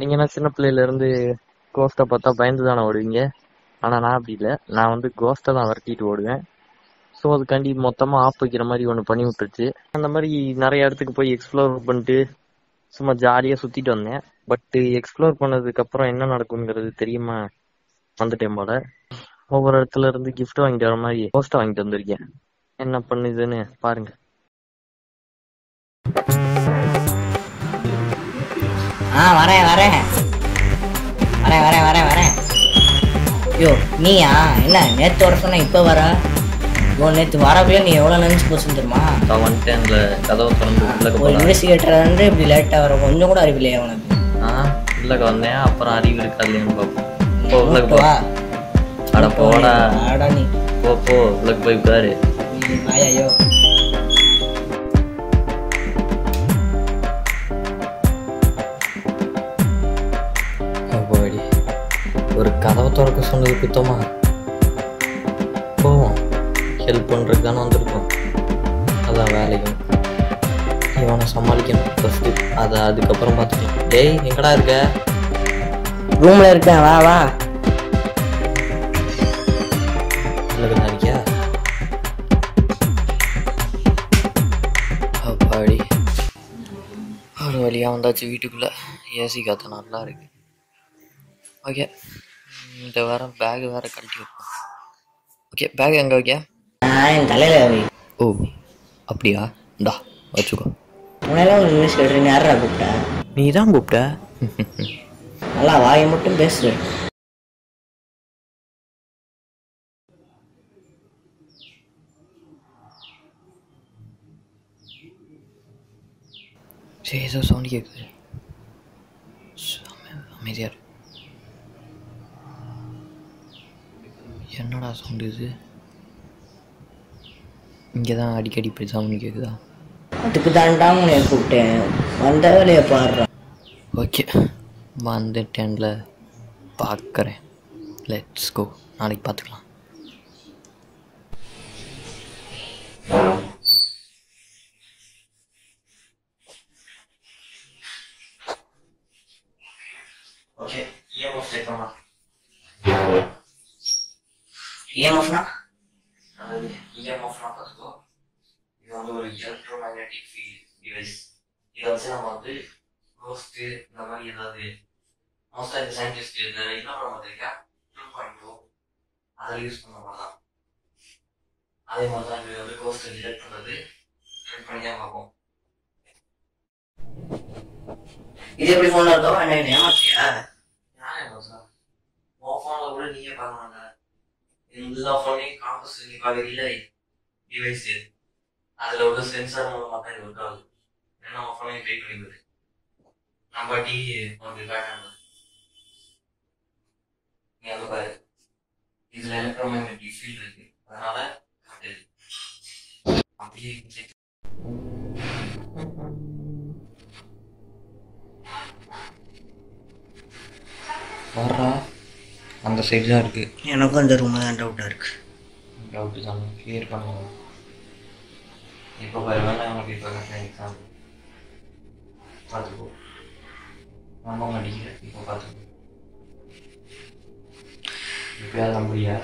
நீங்கன்னா சின்ன பிள்ளையில இருந்து கோஸ்ட்டை பார்த்தா பயந்து தானே ஓடுவீங்க ஆனா நான் அப்படி இல்லை நான் வந்து கோஸ்ட்டை தான் விரட்டிட்டு ஓடுவேன் ஸோ அதுக்காண்டி மொத்தமா ஆஃப் வைக்கிற மாதிரி ஒன்று பண்ணி விட்டுருச்சு அந்த மாதிரி நிறைய இடத்துக்கு போய் எக்ஸ்ப்ளோர் பண்ணிட்டு சும்மா ஜாலியா சுத்திட்டு வந்தேன் பட் எக்ஸ்ப்ளோர் பண்ணதுக்கு அப்புறம் என்ன நடக்குங்கிறது தெரியுமா வந்துட்டேன் போல ஒவ்வொரு இடத்துல இருந்து gift வாங்கிட்டு வர மாதிரி போஸ்ட் வாங்கிட்டு வந்திருக்கேன் என்ன பண்ணுதுன்னு பாருங்க ஆ வரேன் வரேன் வரேன் வரேன் வரேன் வரேன் ஐயோ நீயா என்ன நேற்று வர சொன்ன இப்போ வர ஓ நேற்று வரவே நீ எவ்வளோ நினச்சி போச்சு தெரியுமா நான் வந்துட்டேன் இந்த கதவை திறந்து உள்ளக்க ஒரு போலாம் இன்வெஸ்டிகேட்டர் வந்து இப்படி லேட்டாக வர கொஞ்சம் கூட அறிவில்லையா உனக்கு ஆ உள்ளக்க வந்தேன் அப்புறம் அறிவு இருக்கா இல்லையான்னு பார்ப்போம் போ உள்ளக்க போ வா அட போடா ஆடா நீ போ போ உள்ளக்க போய் உட்காரு நீ வாயா, ஐயோ போடி ஒரு கதவை திறக்க சொன்னது குத்தமா போவோம் ஹெல்ப் பண்ணுறதுக்கு தானே வந்திருக்கோம் அதான் வேலையும் இவனை சமாளிக்கணும் ஃபஸ்ட்டு அதை அதுக்கப்புறம் பார்த்துக்கலாம் டேய் எங்கடா இருக்க ரூமில் இருக்கேன் வா வா நல்லது நினைக்கியா அப்பாடி ஒரு வழியாக வந்தாச்சு வீட்டுக்குள்ளே ஏசி காற்று நல்லா இருக்கு ஓகே இந்த வாரம் பேக் வேற கழட்டி வைப்போம் ஓகே பேக் எங்கே வைக்க நான் என் தலையில வை ஓ அப்படியா இந்தா வச்சுக்கோ உன்னெல்லாம் ஒரு இன்வெஸ்டிகேட்டர் யாரா கூப்பிட்ட நீ தான் கூப்பிட்ட நல்லா வாயை மட்டும் பேசு சரி ஏதோ சவுண்ட் கேட்குது அமைதியாக இரு. என்னடா சவுண்டு இது இங்கே தான் அடிக்கடி இப்படி சவுண்டு கேட்குதா அதுக்கு தான்டா உன்னை கூப்பிட்டேன் வந்த வேலையை பாடுறான் ஓகே வந்துட்டேன்ல பார்க்குறேன் லெட்ஸ் கோ நாளைக்கு பார்த்துக்கலாம் ஓகே இஎம்எஃப் செக் பண்ணலாம் ஏமாஃப்னா அதாவது இஎம்எஃப்னா பார்த்துக்கோ இது வந்து ஒரு எலக்ட்ரோ மேக்னெட்டிக் ஃபீல்ட் டிவைஸ் இதை வச்சு நம்ம வந்து ரோஸ்ட்டு இந்த மாதிரி ஏதாவது மோஸ்ட்டாக இந்த சயின்டிஸ்ட் இந்த என்ன பண்ண பார்த்துருக்கா டூ பாயிண்ட் டூ அதில் யூஸ் பண்ண மாதிரி அதே மாதிரி தான் இது வந்து கோஸ்ட்டை டிடெக்ட் பண்ணுறது டிடெக்ட் பண்ணி தான் பார்ப்போம் இது எப்படி ஃபோனில் இருக்கோ என்ன ஏமாத்தியா நியாயம் சார் உன் ஃபோனில் கூட நீயே பார்க்கலாங்க எல்லா ஃபோனையும் காம்பஸ் நீ பார்க்குறீங்கள டிவைஸ் அதில் உள்ள சென்சார் மூலமாக தான் இது ஒர்க் ஆகுது ஏன்னா உன் ஃபோனையும் ட்ரை பண்ணிக்குது நம்ம டி உனக்கு காட்டாங்க நீ அதை பாரு இதில் எலக்ட்ரோமேக்னெட்டிக் ஃபீல்ட் இருக்கு அதனால காட்டுது அப்படியே check வர்றா அந்த சைடு தான் இருக்கு எனக்கும் அந்த ரூம் தான் டவுட்டாக இருக்கு டவுட்டு தான் கிளியர் பண்ணுவோம் இப்போ பாரு வேணாம் உனக்கு இப்போ எக்ஸாம் பார்த்துக்கோ நம்ப மாட்டேங்கிற இப்போ பார்த்துக்கோ இப்போயாவது நம்புறியா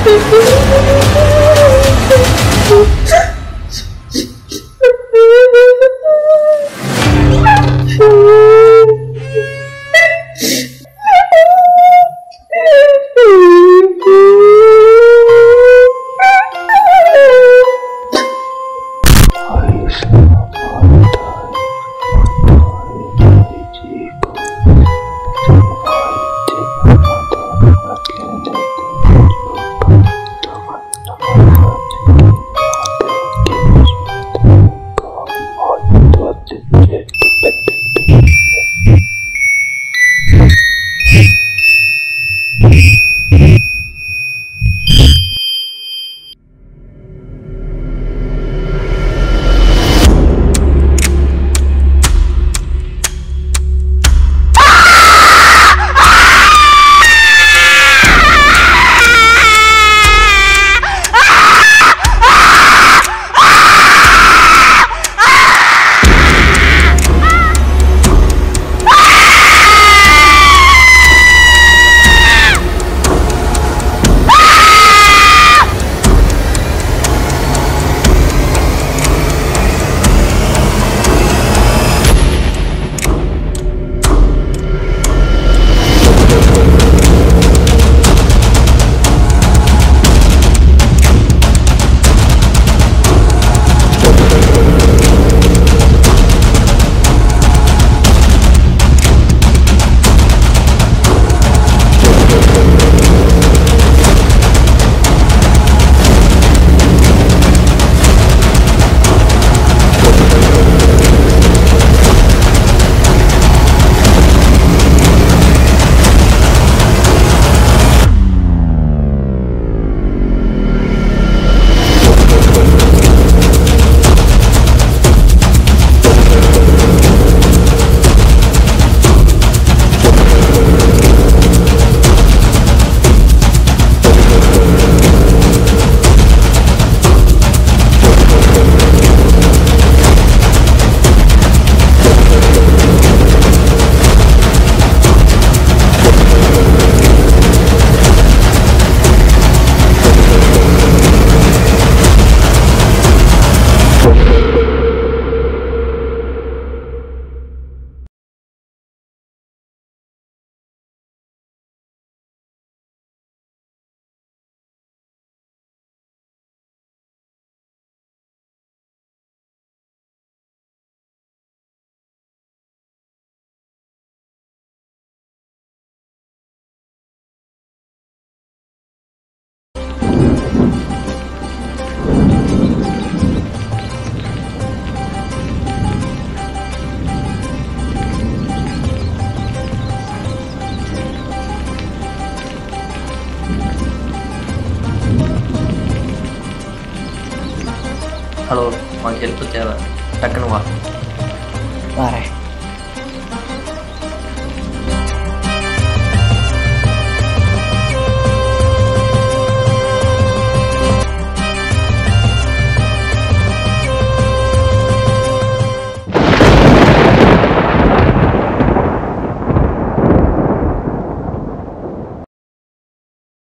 ஹலோ உனக்கு ஹெல்ப் தேவை டக்குன்னு வா வரேன்